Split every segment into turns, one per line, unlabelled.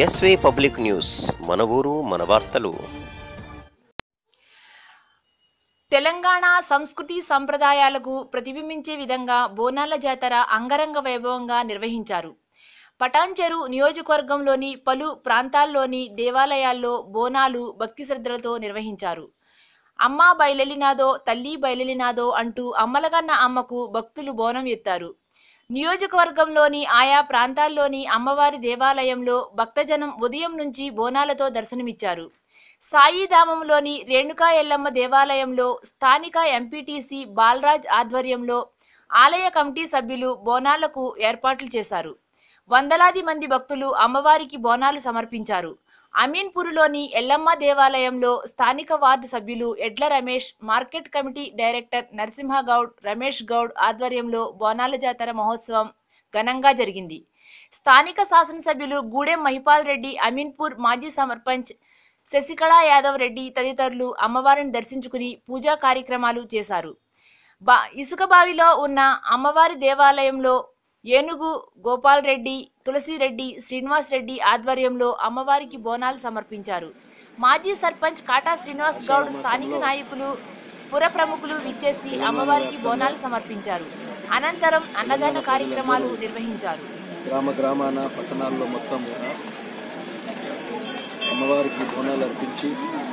ఎస్వే public news మన ఊరు మన వార్తలు
తెలంగాణ సంస్కృతి సంప్రదాయాలకు ప్రతిబింబించే విధంగా బోనాల జాతర అంగరంగ వైభవంగా నిర్వహించారు పటాన్చెరు నియోజకవర్గంలోని పలు ప్రాంతాల్లోని దేవాలయాల్లో బోనాలు భక్తి శ్రద్ధలతో నిర్వహించారు అమ్మ బయలెలినాదో తల్లి బయలెలినాదో అంటూ అమ్మలగన్న అమ్మకు భక్తులు బోనం ఎత్తారు నియోజకవర్గంలోని ఆయా ప్రాంతాల్లోని అమ్మవారి దేవాలయంలో భక్తజనం ఉదయం నుంచి బోనాలతో దర్శనమిచ్చారు సాయిధామంలోని రేణుకా ఎల్లమ్మ దేవాలయంలో స్థానిక ఎంపీటీసీ బాలరాజ్ ఆధ్వర్యంలో ఆలయ కమిటీ సభ్యులు బోనాలకు ఏర్పాట్లు చేశారు వందలాది మంది భక్తులు అమ్మవారికి బోనాలు సమర్పించారు అమీన్పూర్లోని ఎల్లమ్మ దేవాలయంలో స్థానిక వార్డు సభ్యులు Edla Ramesh market committee director Narasimhagoud Ramesh Goud ఆధ్వర్యంలో బోనాల జాతర మహోత్సవం ఘనంగా జరిగింది స్థానిక శాసనసభ్యులు గూడెం మహిపాల్ రెడ్డి అమీన్పూర్ మాజీ సర్పంచ్ శశికళా యాదవ్ రెడ్డి తదితరులు అమ్మవారిని దర్శించుకుని పూజా కార్యక్రమాలు చేశారు బా ఇసుక బావిలో ఉన్న అమ్మవారి దేవాలయంలో ఏనుగు గోపాల్ రెడ్డి తులసిరెడ్డి శ్రీనివాస్ రెడ్డి ఆధ్వర్యంలో అమ్మవారికి బోనాలు సమర్పించారు మాజీ సర్పంచ్ కాటా శ్రీనివాస్ గౌడ్ స్థానిక నాయకులు పుర ప్రముఖులు విచ్చేసి అమ్మవారికి బోనాలు సమర్పించారు అనంతరం అన్నదాన కార్యక్రమాలు నిర్వహించారు
గ్రామ గ్రామాన పట్టణాల్లో మొత్తం కూడా అమ్మవారికి బోనాలు అర్పించి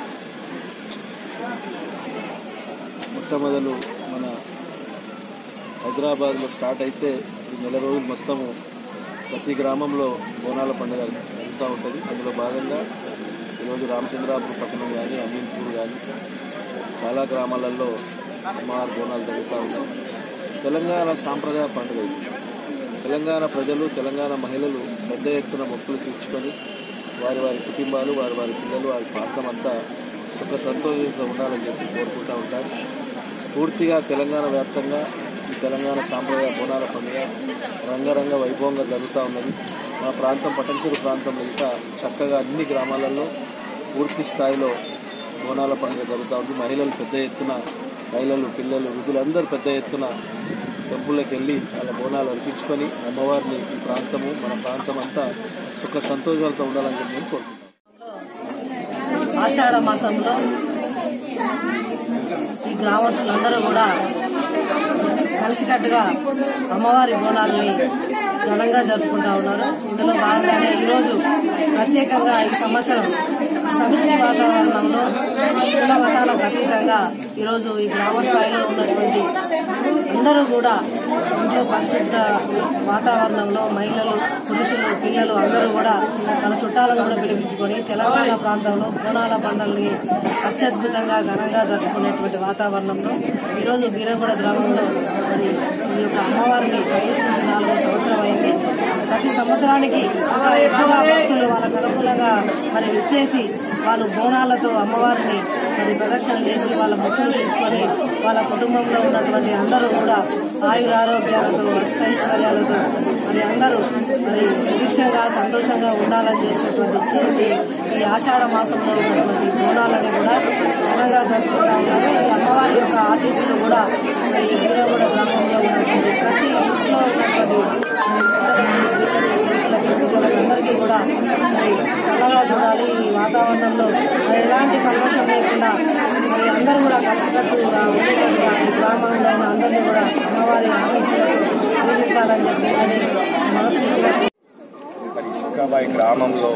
మొట్టమొదలు మన హైదరాబాద్లో స్టార్ట్ అయితే ఈ నెల రోజులు మొత్తము ప్రతి గ్రామంలో బోనాల పండుగ జరుగుతూ ఉంటుంది అందులో భాగంగా ఈరోజు రామచంద్రాపురం పట్టణం కానీ అమీన్పూర్ కానీ చాలా గ్రామాలలో అమ్మవారి బోనాలు జరుగుతూ ఉన్నాయి తెలంగాణ సాంప్రదాయ పండుగ ఇది తెలంగాణ ప్రజలు తెలంగాణ మహిళలు పెద్ద ఎత్తున మొక్కులు తీర్చుకొని వారి వారి కుటుంబాలు వారి వారి పిల్లలు వారి ప్రాంతం అంతా సుఖ సంతోషంగా ఉండాలని చెప్పి కోరుకుంటూ ఉంటారు పూర్తిగా తెలంగాణ వ్యాప్తంగా ఈ తెలంగాణ సాంప్రదాయ బోనాల పండుగ రంగరంగ వైభవంగా జరుగుతూ ఉన్నది మా ప్రాంతం పటంచెరు ప్రాంతం ఇంకా చక్కగా అన్ని గ్రామాలలో పూర్తి స్థాయిలో బోనాల పండుగ జరుగుతూ ఉంది మహిళలు పెద్ద ఎత్తున మహిళలు పిల్లలు వృద్ధులందరూ పెద్ద ఎత్తున టెంపుల్లోకి వెళ్ళి వాళ్ళ బోనాలు అర్పించుకొని అమ్మవారిని ఈ ప్రాంతము మన ప్రాంతం అంతా సుఖ సంతోషాలతో ఉండాలని చెప్పి నేను కోరుకుంటున్నాను
ఆషాఢ మాసంలో ఈ గ్రామస్తులందరూ కూడా కలిసికట్టుగా అమ్మవారి బోనాల్ని ఘనంగా జరుపుకుంటా ఉన్నారు ఇందులో భాగంగానే ఈరోజు ప్రత్యేకంగా ఈ సంవత్సరం సమిష్టి వాతావరణంలో కుల మతాలకు అతీతంగా ఈరోజు ఈ గ్రామ స్థాయిలో ఉన్నటువంటి అందరూ కూడా ఇంట్లో పరిశుద్ధ వాతావరణంలో మహిళలు పురుషులు పిల్లలు అందరూ కూడా మన చుట్టాలను కూడా పిలిపించుకొని తెలంగాణ ప్రాంతంలో బోనాల పండుగల్ని అత్యద్భుతంగా ఘనంగా జరుపుకునేటువంటి వాతావరణంలో ఈరోజు వీరగూడ గ్రామంలో మరి ఈ యొక్క అమ్మవారిని ప్రతిష్ఠించి నాలుగో సంవత్సరం అయింది ప్రతి సంవత్సరానికి ఇంకా ఎక్కువగా భక్తులు వాళ్ళకు అనుకూలంగా మరి ఇచ్చేసి వాళ్ళు బోనాలతో అమ్మవారిని మరి ప్రదక్షిణ చేసి వాళ్ళ మొక్కులు తీసుకొని వాళ్ళ కుటుంబంలో ఉన్నటువంటి అందరూ కూడా ఆయురారోగ్యాలతో అష్టైశ్వర్యాలతో మరి అందరూ మరి సుభిక్షంగా సంతోషంగా ఉండాలని చేసినటువంటి చేసి ఈ ఆషాఢ మాసంలో ఉన్నటువంటి బోనాలని కూడా ఘనంగా జరుపుకుంటా ఉన్నారు ఈ అమ్మవారి యొక్క ఆశీస్సులు కూడా మరి వీరగూడ గ్రామంలో ఉన్నటువంటి ప్రతి ఇంట్లో ఉన్నటువంటి అందరికీ కూడా మరి చల్లగా చూడాలి ఈ వాతావరణంలో మరి ఎలాంటి కల్మషం లేకుండా మరి అందరూ కూడా కలిసికట్టుగా ఉండేటట్టుగా ఈ గ్రామంలో ఉన్న అందరినీ కూడా అమ్మవారి ఆశీస్సులతో పూజించాలని చెప్పేసి మనస్ఫూర్తిగా
మరి సుక్కాబాయి గ్రామంలో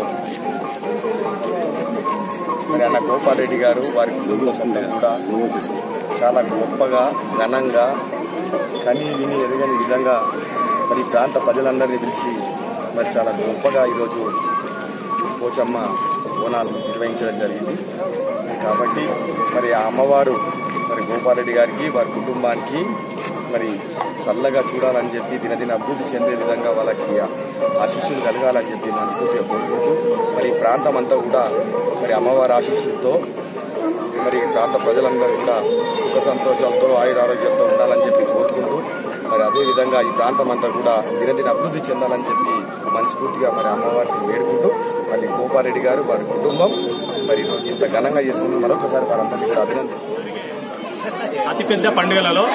మరి అన్న గోపాలరెడ్డి గారు వారి కుటుంబం సొంతం కూడా చాలా గొప్పగా ఘనంగా కని విని ఎరగని విధంగా మరి ఈ ప్రాంత ప్రజలందరినీ పిలిచి మరి చాలా గొప్పగా ఈరోజు పోచమ్మ బోనాలు నిర్వహించడం జరిగింది కాబట్టి మరి ఆ అమ్మవారు మరి గోపాలరెడ్డి గారికి వారి కుటుంబానికి మరి చల్లగా చూడాలని చెప్పి దినదిన అభివృద్ధి చెందే విధంగా వాళ్ళకి ఆశీస్సులు కలగాలని చెప్పి మనస్ఫూర్తిగా కోరుకుంటూ మరి ఈ ప్రాంతం అంతా కూడా మరి అమ్మవారి ఆశీస్సులతో మరి ఈ ప్రాంత ప్రజలందరూ కూడా సుఖ సంతోషాలతో ఆయురారోగ్యంతో ఉండాలని చెప్పి కోరుకుంటూ మరి అదేవిధంగా ఈ ప్రాంతం అంతా కూడా దినదిన అభివృద్ధి చెందాలని చెప్పి మనస్ఫూర్తిగా మరి అమ్మవారిని వేడుకుంటూ మరి గోపారెడ్డి గారు వారి కుటుంబం మరి ఈరోజు ఇంత ఘనంగా చేస్తుంది మరొకసారి వారందరినీ కూడా అభినందిస్తుంది
అతిపెద్ద పండుగలలో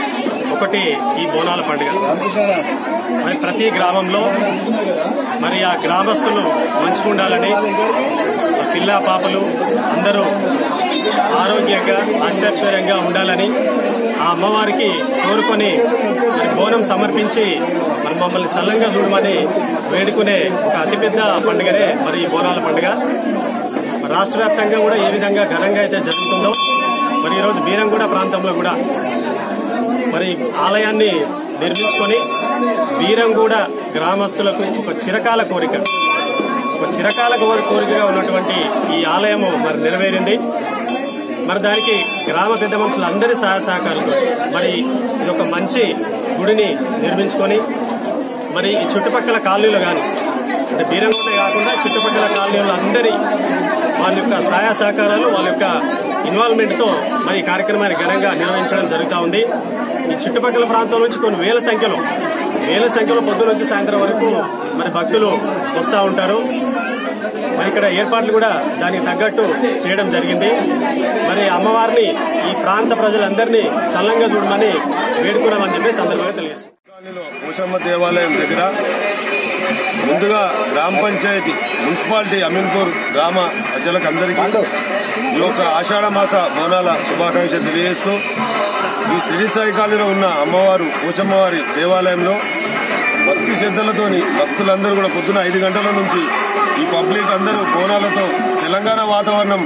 ఒకటి ఈ బోనాల పండుగ మరి ప్రతి గ్రామంలో మరి ఆ గ్రామస్తులు మంచిగా ఉండాలని ఆ పిల్ల పాపలు అందరూ ఆరోగ్యంగా అష్టైశ్వర్యంగా ఉండాలని ఆ అమ్మవారికి కోరుకొని మరి బోనం సమర్పించి మరి మమ్మల్ని సల్లంగా చూడమని వేడుకునే ఒక అతిపెద్ద పండుగనే మరి ఈ బోనాల పండుగ మరి రాష్ట్ర వ్యాప్తంగా కూడా ఏ విధంగా ఘనంగా అయితే జరుగుతుందో మరి ఈరోజు బీరంగూడ ప్రాంతంలో కూడా మరి ఆలయాన్ని నిర్మించుకొని బీరంగూడ గ్రామస్తులకు ఒక చిరకాల కోరిక ఒక చిరకాల కోరి- కోరికగా ఉన్నటువంటి ఈ ఆలయము మరి నెరవేరింది మరి దానికి గ్రామ పెద్ద మనుషులు అందరి సహాయ సహకారాలతో మరి ఇది ఒక మంచి గుడిని నిర్మించుకొని మరి ఈ చుట్టుపక్కల కాలనీలు కానీ అంటే బీరంగూడ కాకుండా చుట్టుపక్కల కాలనీలు అందరి వాళ్ళ యొక్క సహాయ సహకారాలు వాళ్ళ యొక్క ఇన్వాల్వ్మెంట్ తో మరి ఈ కార్యక్రమాన్ని ఘనంగా నిర్వహించడం జరుగుతూ ఉంది ఈ చుట్టుపక్కల ప్రాంతం నుంచి కొన్ని వేల సంఖ్యలో వేల సంఖ్యలో పొద్దు నుంచి సాయంత్రం వరకు మరి భక్తులు వస్తూ ఉంటారు మరి ఇక్కడ ఏర్పాట్లు కూడా దానికి తగ్గట్టు చేయడం జరిగింది మరి అమ్మవారిని ఈ ప్రాంత ప్రజలందరినీ సల్లంగా చూడమని వేడుకున్నామని చెప్పి సందర్భంగా తెలియదు
కాలనీలో పోషమ్మ దేవాలయం దగ్గర ముందుగా గ్రామ పంచాయతీ మున్సిపాలిటీ అమీన్పూర్ గ్రామ ప్రజలకు అందరికీ ఈ యొక్క ఆషాఢ మాస బోనాల శుభాకాంక్షలు తెలియజేస్తూ ఈ శ్రీ సాయి కాలనీలో ఉన్న అమ్మవారు పోచమ్మవారి దేవాలయంలో భక్తి శ్రద్ధలతోని భక్తులందరూ కూడా పొద్దున ఐదు గంటల నుంచి ఈ పబ్లిక్ అందరూ బోనాలతో తెలంగాణ వాతావరణం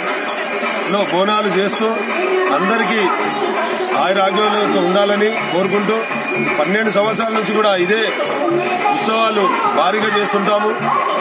లో బోనాలు చేస్తూ అందరికీ ఆయురాగ్యాలతో ఉండాలని కోరుకుంటూ పన్నెండు సంవత్సరాల నుంచి కూడా ఇదే ఉత్సవాలు భారీగా చేస్తుంటాము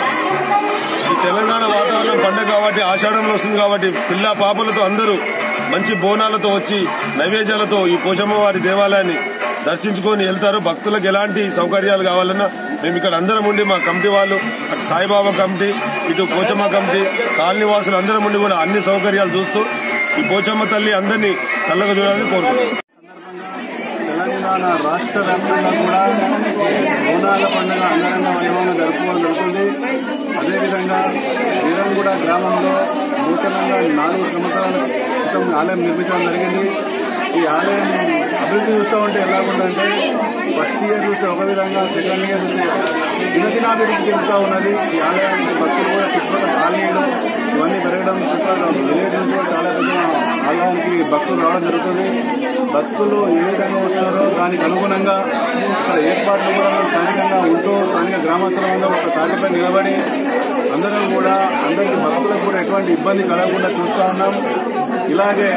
ఈ తెలంగాణ వాతావరణం పండుగ కాబట్టి ఆషాఢంలో వస్తుంది కాబట్టి పిల్ల పాపలతో అందరూ మంచి బోనాలతో వచ్చి నైవేద్యాలతో ఈ పోషమ్మ వారి దేవాలయాన్ని దర్శించుకొని వెళ్తారు భక్తులకు ఎలాంటి సౌకర్యాలు కావాలన్నా మేము ఇక్కడ అందరం ఉండి మా కమిటీ వాళ్ళు అటు సాయిబాబా కమిటీ ఇటు పోచమ్మ కమిటీ కాలనీ వాసులు అందరం ఉండి కూడా అన్ని సౌకర్యాలు చూస్తూ ఈ పోచమ్మ తల్లి అందరినీ చల్లగా చూడాలని కోరుకుంటున్నాం
తెలంగాణ రాష్ట్ర వ్యాప్తంగా కూడా బోనాల పండుగ అంగరంగ వైభవంగా జరుపుకోవడం జరుగుతుంది అదేవిధంగా వీరంగూడ గ్రామంలో నూతనంగా నాలుగు సంవత్సరాల క్రితం ఆలయం నిర్మించడం జరిగింది ఈ ఆలయం అభివృద్ధి చూస్తూ ఉంటే ఎలా ఉందంటే ఫస్ట్ ఇయర్ చూస్తే ఒక విధంగా సెకండ్ ఇయర్ చూస్తే దినదినాభివృద్ధి చెందుతూ ఉన్నది ఈ ఆలయానికి భక్తులు కూడా చుట్టుపక్కల కాలనీలు ఇవన్నీ పెరగడం చుట్టుపక్కల విలేజ్ నుంచి కూడా చాలా పెద్ద ఆలయానికి భక్తులు రావడం జరుగుతుంది భక్తులు ఏ విధంగా వస్తారో దానికి అనుగుణంగా ఇక్కడ ఏర్పాట్లు కూడా మనం స్థానికంగా ఉంటూ స్థానిక గ్రామస్తులందరూ ఒక తాటిపై నిలబడి అందరం కూడా అందరికి భక్తులకు కూడా ఎటువంటి ఇబ్బంది కలగకుండా చూస్తూ ఉన్నాం ఇలాగే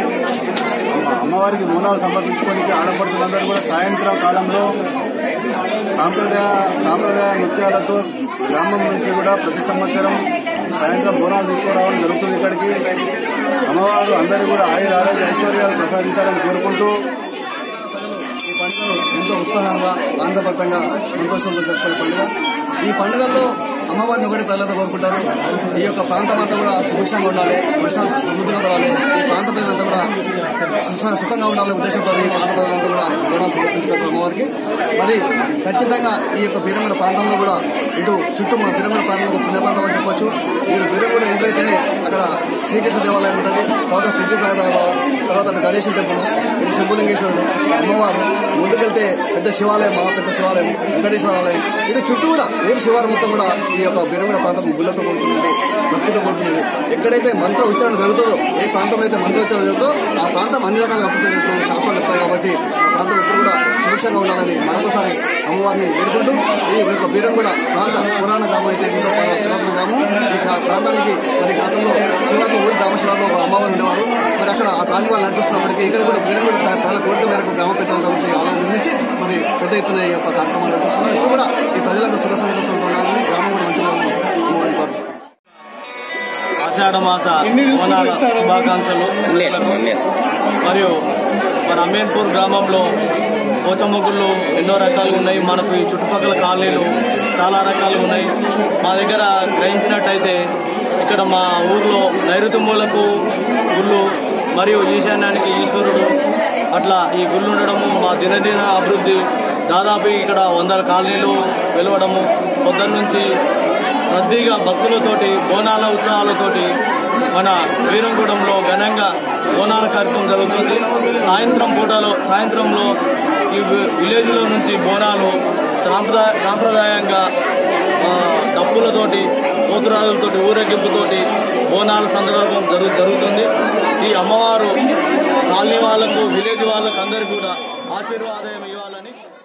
అమ్మవారికి మూలాలు సమర్పించుకోనికి ఆడపడుతులందరూ కూడా సాయంత్రం కాలంలో సాంప్రదాయ సాంప్రదాయ నృత్యాలతో గ్రామం నుంచి కూడా ప్రతి సంవత్సరం సాయంత్రం బోనాలు తీసుకురావడం జరుగుతుంది ఇక్కడికి అమ్మవారు అందరూ కూడా ఆయుర ఆరోగ్య ఐశ్వర్యాలు ప్రసాదించాలని కోరుకుంటూ ఈ పండుగను ఎంతో ఉత్సాహంగా ఆనందపడతంగా సంతోషంగా జరుపుకునే పండుగ ఈ పండుగల్లో అమ్మవారిని ఒకటి ప్రజలతో కోరుకుంటారు ఈ యొక్క ప్రాంతం అంతా కూడా సుభిక్షంగా ఉండాలి వర్షాలు సమృద్ధిగా పడాలి ఈ ప్రాంత ప్రజలంతా కూడా సుఖ- సుఖంగా ఉండాలనే ఉద్దేశంతో ఈ ప్రాంత ప్రజలంతా కూడా గోడాలు సమర్పించుకుంటారు అమ్మవారికి మరి ఖచ్చితంగా ఈ యొక్క బీరంగుల ప్రాంతంలో కూడా ఇటు చుట్టూ మన బీరంగుల ప్రాంతం ఒక పుణ్య ప్రాంతం అని చెప్పొచ్చు మీరు బీరంగుల ఎంట్రైతేనే అక్కడ శ్రీకృష్ణ దేవాలయం ఉంటుంది తర్వాత శ్రీ సాయిబాబా తర్వాత అటు గణేశం టెంపుల్ ఇటు శంభులింగేశ్వరుడు అమ్మవారు ముందుకెళ్తే పెద్ద శివాలయం మహా పెద్ద శివాలయం వెంకటేశ్వర ఆలయం ఇటు చుట్టూ కూడా ఏడు శివాలయం మొత్తం కూడా ఈ యొక్క బీరంగుల ప్రాంతం గుళ్ళతో కూడుతుంది భక్తితో కూడుతుంది ఎక్కడైతే మంత్ర ఉచ్చారణ జరుగుతుందో ఏ ప్రాంతం అయితే మంత్ర ఉచ్చారణ జరుగుతుందో ఆ ప్రాంతం అన్ని రకాలుగా అభివృద్ధి చేస్తున్న శాస్త్రాలు చెప్తాయి కాబట్టి ఆ ప్రాంతం ఎప్పుడు కూడా సురక్షంగా ఉండాలని మరొకసారి అమ్మవారిని వేడుకుంటూ ఈ యొక్క బీరంగూడ ప్రాంత పురాణ గ్రామం అయితే ఎంతో పురాతన గ్రామం ఈ కా- ప్రాంతానికి మరి గతంలో శివార్లో ఊరి గ్రామ శివార్లో ఒక అమ్మవారు ఉండేవారు మరి అక్కడ ఆ ప్రాంతం వాళ్ళు నడిపిస్తున్నప్పటికీ ఇక్కడ కూడా బీరంగూడ చాలా కోరిక మేరకు గ్రామ పెద్దల నుంచి ఆలయం నిర్మించి మరి పెద్ద ఎత్తున ఈ యొక్క కార్యక్రమాలు నడిపిస్తున్నారు ఇప్పుడు కూడా ఈ ప్రజలకు సుఖ సంతోషంతో ఉండాలని గ్రామం కూడా మంచిగా ఉండాలని అమ్మవారిని కోరుతున్నాను.
ఆషాఢ మాస బోనాల శుభాకాంక్షలు మరియు మన అమీన్పూర్ గ్రామంలో పోచమ్మ గుళ్ళు ఎన్నో రకాలు ఉన్నాయి మనకు ఈ చుట్టుపక్కల కాలనీలు చాలా రకాలు ఉన్నాయి మా దగ్గర గ్రహించినట్టయితే ఇక్కడ మా ఊర్లో నైరుతి మూలకు గుళ్ళు మరియు ఈశాన్యానికి ఈశ్వరుడు అట్లా ఈ గుళ్ళు ఉండడము మా దినదిన అభివృద్ధి దాదాపు ఇక్కడ వందల కాలనీలు వెలవడము పొద్దున్న నుంచి
రద్దీగా భక్తులతోటి బోనాల ఉత్సవాలతోటి మన వీరంగూడెంలో ఘనంగా బోనాల కార్యక్రమం జరుగుతుంది సాయంత్రం పూటలో సాయంత్రంలో ఈ వి- విలేజ్లో నుంచి బోనాలు సాంప్రదాయ సాంప్రదాయంగా ఆ, డప్పులతోటి పోతురాజులతోటి ఊరేగింపుతోటి బోనాల సందర్భం జరుగు జరుగుతుంది ఈ అమ్మవారు కాలనీ వాళ్లకు విలేజ్ వాళ్ళకు అందరికీ కూడా ఆశీర్వాదం ఇవ్వాలని